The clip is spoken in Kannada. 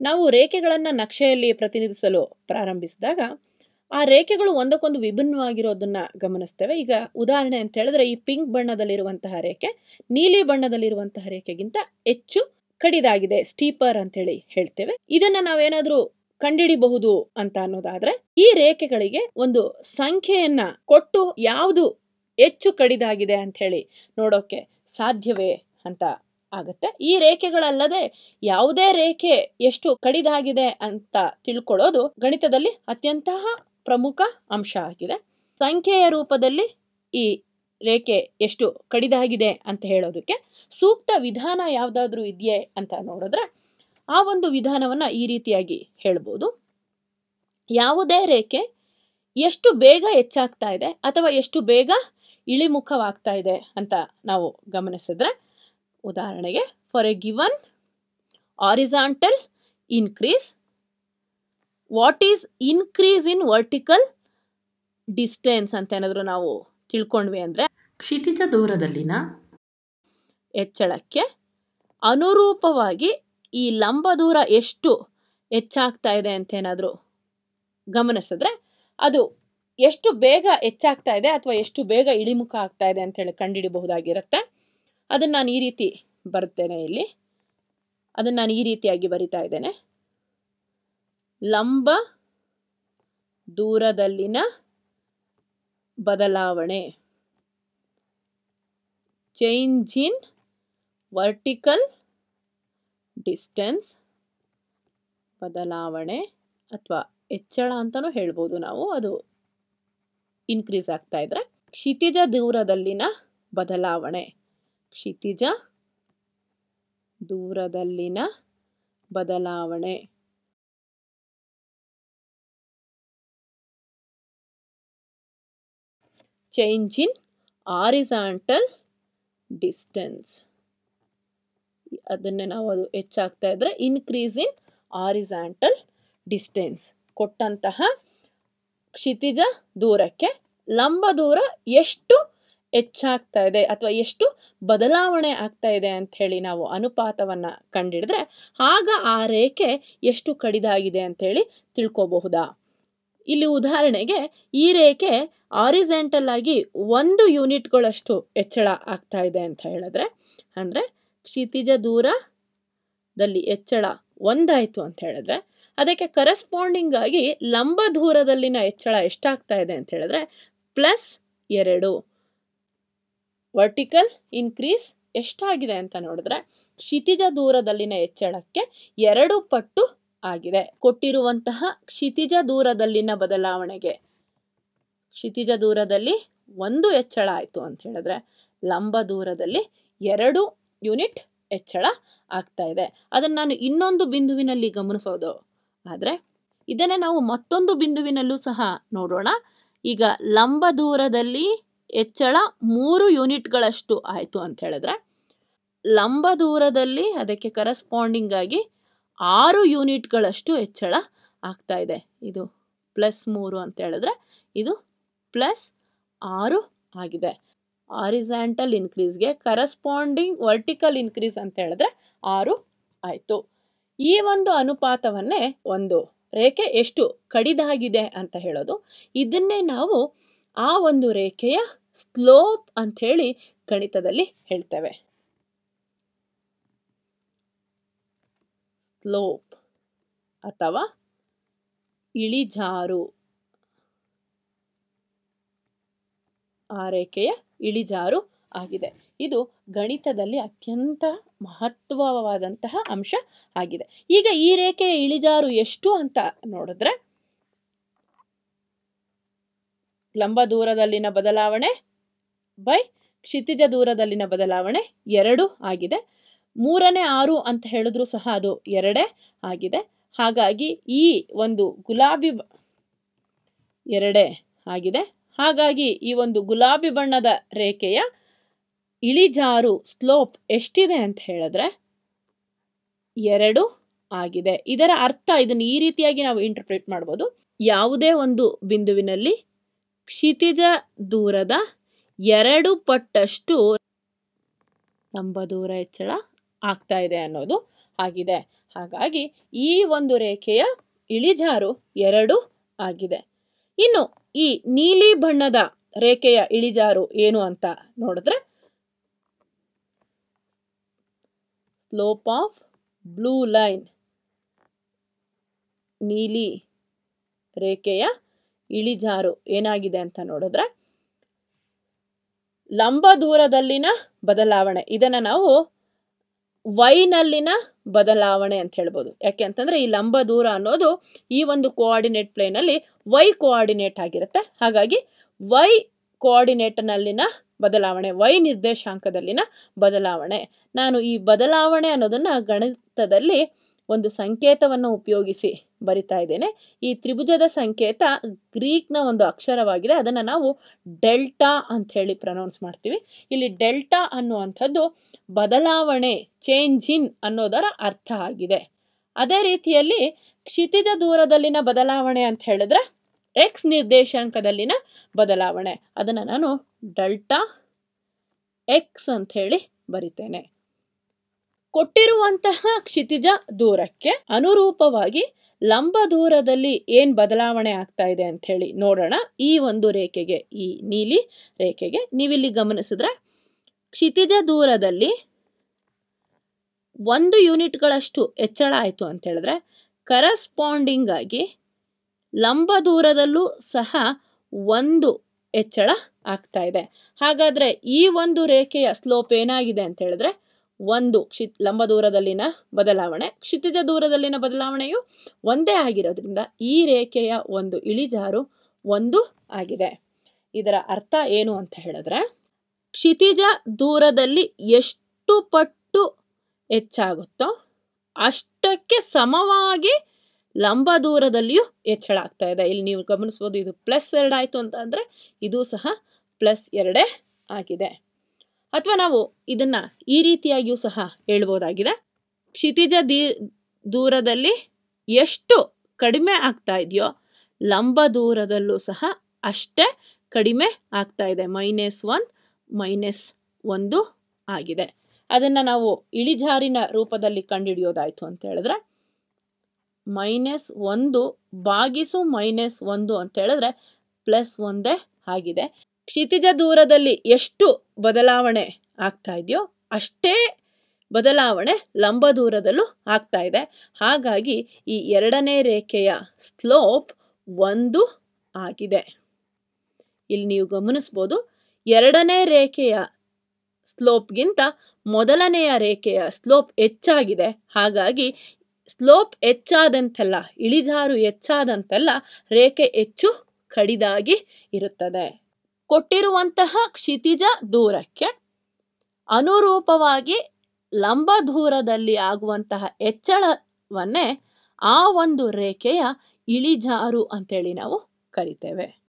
ನಾವು ರೇಖೆಗಳನ್ನು ನಕ್ಷೆಯಲ್ಲಿ ಪ್ರತಿನಿಧಿಸಲು ಪ್ರಾರಂಭಿಸಿದಾಗ ಆ ರೇಖೆಗಳು ಒಂದಕ್ಕೊಂದು ವಿಭಿನ್ನವಾಗಿರೋದನ್ನ ಗಮನಿಸ್ತೇವೆ ಈಗ ಉದಾಹರಣೆ ಅಂತ ಹೇಳಿದ್ರೆ ಈ ಪಿಂಕ್ ಬಣ್ಣದಲ್ಲಿರುವಂತಹ ರೇಖೆ ನೀಲಿ ಬಣ್ಣದಲ್ಲಿರುವಂತಹ ರೇಖೆಗಿಂತ ಹೆಚ್ಚು ಕಡಿದಾಗಿದೆ ಸ್ಟೀಪರ್ ಅಂತೇಳಿ ಹೇಳ್ತೇವೆ ಇದನ್ನ ನಾವೇನಾದ್ರೂ ಕಂಡಿಡಿಬಹುದು ಅಂತ ಅನ್ನೋದಾದ್ರೆ ಈ ರೇಖೆಗಳಿಗೆ ಒಂದು ಸಂಖ್ಯೆಯನ್ನ ಕೊಟ್ಟು ಯಾವುದು ಹೆಚ್ಚು ಕಡಿದಾಗಿದೆ ಅಂತ ಹೇಳಿ ನೋಡೋಕೆ ಸಾಧ್ಯವೇ ಅಂತ ಆಗುತ್ತೆ ಈ ರೇಖೆಗಳಲ್ಲದೆ ಯಾವುದೇ ರೇಖೆ ಎಷ್ಟು ಕಡಿದಾಗಿದೆ ಅಂತ ತಿಳ್ಕೊಳ್ಳೋದು ಗಣಿತದಲ್ಲಿ ಅತ್ಯಂತ ಪ್ರಮುಖ ಅಂಶ ಆಗಿದೆ ಸಂಖ್ಯೆಯ ರೂಪದಲ್ಲಿ ಈ ರೇಖೆ ಎಷ್ಟು ಕಡಿದಾಗಿದೆ ಅಂತ ಹೇಳೋದಕ್ಕೆ ಸೂಕ್ತ ವಿಧಾನ ಯಾವುದಾದ್ರೂ ಇದೆಯೇ ಅಂತ ನೋಡಿದ್ರೆ ಆ ಒಂದು ವಿಧಾನವನ್ನ ಈ ರೀತಿಯಾಗಿ ಹೇಳ್ಬೋದು ಯಾವುದೇ ರೇಖೆ ಎಷ್ಟು ಬೇಗ ಹೆಚ್ಚಾಗ್ತಾ ಇದೆ ಅಥವಾ ಎಷ್ಟು ಬೇಗ ಇಳಿಮುಖವಾಗ್ತಾ ಇದೆ ಅಂತ ನಾವು ಗಮನಿಸಿದ್ರೆ ಉದಾಹರಣೆಗೆ for a given horizontal increase what is increase in vertical distance ಅಂತ ಏನಾದರೂ ನಾವು ತಿಳ್ಕೊಂಡ್ವಿ ಅಂದರೆ ಕ್ಷಿತಿಜ ದೂರದಲ್ಲಿನ ಹೆಚ್ಚಳಕ್ಕೆ ಅನುರೂಪವಾಗಿ ಈ ಲಂಬ ದೂರ ಎಷ್ಟು ಹೆಚ್ಚಾಗ್ತಾ ಇದೆ ಅಂತ ಏನಾದರೂ ಗಮನಿಸಿದ್ರೆ ಅದು ಎಷ್ಟು ಬೇಗ ಹೆಚ್ಚಾಗ್ತಾ ಇದೆ ಅಥವಾ ಎಷ್ಟು ಬೇಗ ಇಳಿಮುಖ ಆಗ್ತಾ ಇದೆ ಅಂತ ಹೇಳಿ ಕಂಡುಹಿಡಿಬಹುದಾಗಿರುತ್ತೆ ಅದನ್ನು ನಾನು ಈ ರೀತಿ ಬರ್ತೇನೆ ಇಲ್ಲಿ ಅದನ್ನು ನಾನು ಈ ರೀತಿಯಾಗಿ ಬರಿತಾ ಇದ್ದೇನೆ ಲಂಬ ದೂರದಲ್ಲಿನ ಬದಲಾವಣೆ ಚೇಂಜ್ ಇನ್ ವರ್ಟಿಕಲ್ ಡಿಸ್ಟೆನ್ಸ್ ಬದಲಾವಣೆ ಅಥವಾ ಹೆಚ್ಚಳ ಅಂತಲೂ ಹೇಳ್ಬೋದು ನಾವು ಅದು ಇನ್ಕ್ರೀಸ್ ಆಗ್ತಾ ಇದ್ರೆ ಕ್ಷಿತಿಜ ದೂರದಲ್ಲಿನ ಬದಲಾವಣೆ ಕ್ಷಿತಿಜ ದೂರದಲ್ಲಿನ ಬದಲಾವಣೆ ಚೇಂಜ್ ಇನ್ ಆರಿಸಾಂಟಲ್ ಡಿಸ್ಟೆನ್ಸ್ ಅದನ್ನೇ ನಾವು ಅದು ಹೆಚ್ಚಾಗ್ತಾ ಇದ್ರೆ ಇನ್ಕ್ರೀಸ್ ಇನ್ ಆರಿಸಾಂಟಲ್ ಡಿಸ್ಟೆನ್ಸ್ ಕೊಟ್ಟಂತಹ ಕ್ಷಿತಿಜ ದೂರಕ್ಕೆ ಲಂಬ ದೂರ ಎಷ್ಟು ಹೆಚ್ಚಾಗ್ತಾ ಇದೆ ಅಥವಾ ಎಷ್ಟು ಬದಲಾವಣೆ ಆಗ್ತಾ ಇದೆ ಅಂತ ಹೇಳಿ ನಾವು ಅನುಪಾತವನ್ನ ಕಂಡಿಡಿದ್ರೆ ಆಗ ಆ ರೇಖೆ ಎಷ್ಟು ಕಡಿದಾಗಿದೆ ಅಂತ ಹೇಳಿ ತಿಳ್ಕೋಬಹುದಾ ಇಲ್ಲಿ ಉದಾಹರಣೆಗೆ ಈ ರೇಖೆ ಆರಿಸೆಂಟಲ್ ಆಗಿ ಒಂದು ಯೂನಿಟ್ಗಳಷ್ಟು ಹೆಚ್ಚಳ ಆಗ್ತಾ ಇದೆ ಅಂತ ಹೇಳಿದ್ರೆ ಅಂದರೆ ಕ್ಷಿತಿಜ ದೂರದಲ್ಲಿ ಹೆಚ್ಚಳ ಒಂದಾಯಿತು ಅಂತ ಹೇಳಿದ್ರೆ ಅದಕ್ಕೆ ಕರೆಸ್ಪಾಂಡಿಂಗ್ ಆಗಿ ಲಂಬ ದೂರದಲ್ಲಿನ ಹೆಚ್ಚಳ ಎಷ್ಟಾಗ್ತಾ ಇದೆ ಅಂತ ಹೇಳಿದ್ರೆ ಪ್ಲಸ್ ಎರಡು ವರ್ಟಿಕಲ್ ಇನ್ಕ್ರೀಸ್ ಎಷ್ಟಾಗಿದೆ ಅಂತ ನೋಡಿದ್ರೆ ಕ್ಷಿತಿಜ ದೂರದಲ್ಲಿನ ಹೆಚ್ಚಳಕ್ಕೆ ಎರಡು ಪಟ್ಟು ಆಗಿದೆ ಕೊಟ್ಟಿರುವಂತಹ ಕ್ಷಿತಿಜ ದೂರದಲ್ಲಿನ ಬದಲಾವಣೆಗೆ ಕ್ಷಿತಿಜ ದೂರದಲ್ಲಿ ಒಂದು ಹೆಚ್ಚಳ ಆಯಿತು ಅಂತ ಹೇಳಿದ್ರೆ ಲಂಬ ದೂರದಲ್ಲಿ ಎರಡು ಯೂನಿಟ್ ಹೆಚ್ಚಳ ಆಗ್ತಾ ಇದೆ ಅದನ್ನು ನಾನು ಇನ್ನೊಂದು ಬಿಂದುವಿನಲ್ಲಿ ಗಮನಿಸೋದು ಆದರೆ ಇದನ್ನೇ ನಾವು ಮತ್ತೊಂದು ಬಿಂದುವಿನಲ್ಲೂ ಸಹ ನೋಡೋಣ ಈಗ ಲಂಬ ದೂರದಲ್ಲಿ ಹೆಚ್ಚಳ ಮೂರು ಯೂನಿಟ್ಗಳಷ್ಟು ಆಯಿತು ಅಂತ ಹೇಳಿದ್ರೆ ಲಂಬ ದೂರದಲ್ಲಿ ಅದಕ್ಕೆ ಕರೆಸ್ಪಾಂಡಿಂಗ್ ಆಗಿ ಆರು ಯೂನಿಟ್ಗಳಷ್ಟು ಹೆಚ್ಚಳ ಆಗ್ತಾ ಇದೆ ಇದು ಪ್ಲಸ್ ಮೂರು ಅಂತ ಹೇಳಿದ್ರೆ ಇದು ಪ್ಲಸ್ ಆರು ಆಗಿದೆ ಆರಿಸಾಂಟಲ್ ಇನ್ಕ್ರೀಸ್ಗೆ ಕರೆಸ್ಪಾಂಡಿಂಗ್ ವರ್ಟಿಕಲ್ ಇನ್ಕ್ರೀಸ್ ಅಂತ ಹೇಳಿದ್ರೆ ಆರು ಆಯಿತು ಈ ಒಂದು ಅನುಪಾತವನ್ನೇ ಒಂದು ರೇಖೆ ಎಷ್ಟು ಕಡಿದಾಗಿದೆ ಅಂತ ಹೇಳೋದು ಇದನ್ನೇ ನಾವು ಆ ಒಂದು ರೇಖೆಯ ಸ್ಲೋಪ್ ಅಂತ ಹೇಳಿ ಗಣಿತದಲ್ಲಿ ಹೇಳ್ತೇವೆ ಸ್ಲೋಪ್ ಅಥವಾ ಇಳಿಜಾರು ಆ ರೇಖೆಯ ಇಳಿಜಾರು ಆಗಿದೆ ಇದು ಗಣಿತದಲ್ಲಿ ಅತ್ಯಂತ ಮಹತ್ವವಾದಂತಹ ಅಂಶ ಆಗಿದೆ ಈಗ ಈ ರೇಖೆಯ ಇಳಿಜಾರು ಎಷ್ಟು ಅಂತ ನೋಡಿದ್ರೆ ಲಂಬ ದೂರದಲ್ಲಿನ ಬದಲಾವಣೆ ಬೈ ಕ್ಷಿತಿಜ ದೂರದಲ್ಲಿನ ಬದಲಾವಣೆ ಎರಡು ಆಗಿದೆ ಮೂರನೇ ಆರು ಅಂತ ಹೇಳಿದ್ರು ಸಹ ಅದು ಎರಡೇ ಆಗಿದೆ ಹಾಗಾಗಿ ಈ ಒಂದು ಗುಲಾಬಿ ಬ- ಎರಡೇ ಆಗಿದೆ ಹಾಗಾಗಿ ಈ ಒಂದು ಗುಲಾಬಿ ಬಣ್ಣದ ರೇಖೆಯ ಇಳಿಜಾರು ಸ್ಲೋಪ್ ಎಷ್ಟಿದೆ ಅಂತ ಹೇಳಿದ್ರೆ ಎರಡು ಆಗಿದೆ ಇದರ ಅರ್ಥ ಇದನ್ನು ಈ ರೀತಿಯಾಗಿ ನಾವು ಇಂಟರ್ಪ್ರಿಟ್ ಮಾಡ್ಬೋದು ಯಾವುದೇ ಒಂದು ಬಿಂದುವಿನಲ್ಲಿ ಕ್ಷಿತಿಜ ದೂರದ ಎರಡು ಪಟ್ಟಷ್ಟು ಲಂಬ ದೂರ ಹೆಚ್ಚಳ ಆಗ್ತಾ ಇದೆ ಅನ್ನೋದು ಆಗಿದೆ ಹಾಗಾಗಿ ಈ ಒಂದು ರೇಖೆಯ ಇಳಿಜಾರು ಎರಡು ಆಗಿದೆ ಇನ್ನು ಈ ನೀಲಿ ಬಣ್ಣದ ರೇಖೆಯ ಇಳಿಜಾರು ಏನು ಅಂತ ನೋಡಿದ್ರೆ ಸ್ಲೋಪ್ ಆಫ್ ಬ್ಲೂ ಲೈನ್ ನೀಲಿ ರೇಖೆಯ ಇಳಿಜಾರು ಏನಾಗಿದೆ ಅಂತ ನೋಡಿದ್ರೆ ಲಂಬ ದೂರದಲ್ಲಿನ ಬದಲಾವಣೆ ಇದನ್ನು ನಾವು ವೈನಲ್ಲಿನ ಬದಲಾವಣೆ ಅಂತ ಹೇಳ್ಬೋದು ಯಾಕೆ ಅಂತಂದ್ರೆ ಈ ಲಂಬ ದೂರ ಅನ್ನೋದು ಈ ಒಂದು ಕೋಆರ್ಡಿನೇಟ್ ಪ್ಲೇನಲ್ಲಿ ವೈ ಕೋಆರ್ಡಿನೇಟ್ ಆಗಿರುತ್ತೆ ಹಾಗಾಗಿ ವೈ ಕೋಆರ್ಡಿನೇಟ್ನಲ್ಲಿನ ಬದಲಾವಣೆ ವೈ ನಿರ್ದೇಶಾಂಕದಲ್ಲಿನ ಬದಲಾವಣೆ ನಾನು ಈ ಬದಲಾವಣೆ ಅನ್ನೋದನ್ನ ಗಣಿತದಲ್ಲಿ ಒಂದು ಸಂಕೇತವನ್ನು ಉಪಯೋಗಿಸಿ ಬರಿತಾ ಇದ್ದೇನೆ ಈ ತ್ರಿಭುಜದ ಸಂಕೇತ ಗ್ರೀಕ್ನ ಒಂದು ಅಕ್ಷರವಾಗಿದೆ ಅದನ್ನು ನಾವು ಡೆಲ್ಟಾ ಅಂತ ಹೇಳಿ ಪ್ರನೌನ್ಸ್ ಮಾಡ್ತೀವಿ ಇಲ್ಲಿ ಡೆಲ್ಟಾ ಅನ್ನುವಂಥದ್ದು ಬದಲಾವಣೆ ಚೇಂಜ್ ಇನ್ ಅನ್ನೋದರ ಅರ್ಥ ಆಗಿದೆ ಅದೇ ರೀತಿಯಲ್ಲಿ ಕ್ಷಿತಿಜ ದೂರದಲ್ಲಿನ ಬದಲಾವಣೆ ಅಂತ ಹೇಳಿದ್ರೆ ಎಕ್ಸ್ ನಿರ್ದೇಶಾಂಕದಲ್ಲಿನ ಬದಲಾವಣೆ ಅದನ್ನು ನಾನು ಡೆಲ್ಟಾ ಎಕ್ಸ್ ಅಂತ ಹೇಳಿ ಬರಿತೇನೆ ಕೊಟ್ಟಿರುವಂತಹ ಕ್ಷಿತಿಜ ದೂರಕ್ಕೆ ಅನುರೂಪವಾಗಿ ಲಂಬ ದೂರದಲ್ಲಿ ಏನ್ ಬದಲಾವಣೆ ಆಗ್ತಾ ಇದೆ ಅಂತ ಹೇಳಿ ನೋಡೋಣ ಈ ಒಂದು ರೇಖೆಗೆ ಈ ನೀಲಿ ರೇಖೆಗೆ ನೀವಿಲ್ಲಿ ಗಮನಿಸಿದ್ರೆ ಕ್ಷಿತಿಜ ದೂರದಲ್ಲಿ ಒಂದು ಯೂನಿಟ್ಗಳಷ್ಟು ಹೆಚ್ಚಳ ಆಯಿತು ಅಂತ ಹೇಳಿದ್ರೆ ಕರಸ್ಪಾಂಡಿಂಗ್ ಆಗಿ ಲಂಬ ದೂರದಲ್ಲೂ ಸಹ ಒಂದು ಹೆಚ್ಚಳ ಆಗ್ತಾ ಇದೆ ಹಾಗಾದ್ರೆ ಈ ಒಂದು ರೇಖೆಯ ಸ್ಲೋಪ್ ಏನಾಗಿದೆ ಅಂತ ಹೇಳಿದ್ರೆ ಒಂದು ಕ್ಷಿ ಲಂಬ ದೂರದಲ್ಲಿನ ಬದಲಾವಣೆ ಕ್ಷಿತಿಜ ದೂರದಲ್ಲಿನ ಬದಲಾವಣೆಯು ಒಂದೇ ಆಗಿರೋದ್ರಿಂದ ಈ ರೇಖೆಯ ಒಂದು ಇಳಿಜಾರು ಒಂದು ಆಗಿದೆ ಇದರ ಅರ್ಥ ಏನು ಅಂತ ಹೇಳಿದ್ರೆ ಕ್ಷಿತಿಜ ದೂರದಲ್ಲಿ ಎಷ್ಟು ಪಟ್ಟು ಹೆಚ್ಚಾಗುತ್ತೋ ಅಷ್ಟಕ್ಕೆ ಸಮವಾಗಿ ಲಂಬ ದೂರದಲ್ಲಿಯೂ ಹೆಚ್ಚಳ ಆಗ್ತಾ ಇದೆ ಇಲ್ಲಿ ನೀವು ಗಮನಿಸ್ಬೋದು ಇದು ಪ್ಲಸ್ ಎರಡು ಆಯಿತು ಅಂತ ಅಂದರೆ ಇದು ಸಹ ಪ್ಲಸ್ ಎರಡೇ ಆಗಿದೆ ಅಥವಾ ನಾವು ಇದನ್ನ ಈ ರೀತಿಯಾಗಿಯೂ ಸಹ ಹೇಳ್ಬೋದಾಗಿದೆ ಕ್ಷಿತಿಜ ದೀ ದೂರದಲ್ಲಿ ಎಷ್ಟು ಕಡಿಮೆ ಆಗ್ತಾ ಇದೆಯೋ ಲಂಬ ದೂರದಲ್ಲೂ ಸಹ ಅಷ್ಟೇ ಕಡಿಮೆ ಆಗ್ತಾ ಇದೆ ಮೈನಸ್ ಒನ್ ಮೈನಸ್ ಒಂದು ಆಗಿದೆ ಅದನ್ನು ನಾವು ಇಳಿಜಾರಿನ ರೂಪದಲ್ಲಿ ಕಂಡುಹಿಡಿಯೋದಾಯಿತು ಅಂತ ಹೇಳಿದ್ರೆ ಮೈನಸ್ ಒಂದು ಬಾಗಿಸು ಮೈನಸ್ ಒಂದು ಅಂತ ಹೇಳಿದ್ರೆ ಪ್ಲಸ್ ಒಂದೇ ಆಗಿದೆ ಕ್ಷಿತಿಜ ದೂರದಲ್ಲಿ ಎಷ್ಟು ಬದಲಾವಣೆ ಆಗ್ತಾ ಇದೆಯೋ ಅಷ್ಟೇ ಬದಲಾವಣೆ ಲಂಬ ದೂರದಲ್ಲೂ ಆಗ್ತಾ ಇದೆ ಹಾಗಾಗಿ ಈ ಎರಡನೇ ರೇಖೆಯ ಸ್ಲೋಪ್ ಒಂದು ಆಗಿದೆ ಇಲ್ಲಿ ನೀವು ಗಮನಿಸ್ಬೋದು ಎರಡನೇ ರೇಖೆಯ ಸ್ಲೋಪ್ಗಿಂತ ಮೊದಲನೆಯ ರೇಖೆಯ ಸ್ಲೋಪ್ ಹೆಚ್ಚಾಗಿದೆ ಹಾಗಾಗಿ ಸ್ಲೋಪ್ ಹೆಚ್ಚಾದಂತೆಲ್ಲ ಇಳಿಜಾರು ಹೆಚ್ಚಾದಂತೆಲ್ಲ ರೇಖೆ ಹೆಚ್ಚು ಕಡಿದಾಗಿ ಇರುತ್ತದೆ ಕೊಟ್ಟಿರುವಂತಹ ಕ್ಷಿತಿಜ ದೂರಕ್ಕೆ ಅನುರೂಪವಾಗಿ ಲಂಬ ದೂರದಲ್ಲಿ ಆಗುವಂತಹ ಹೆಚ್ಚಳವನ್ನೇ ಆ ಒಂದು ರೇಖೆಯ ಇಳಿಜಾರು ಅಂತೇಳಿ ನಾವು ಕರಿತೇವೆ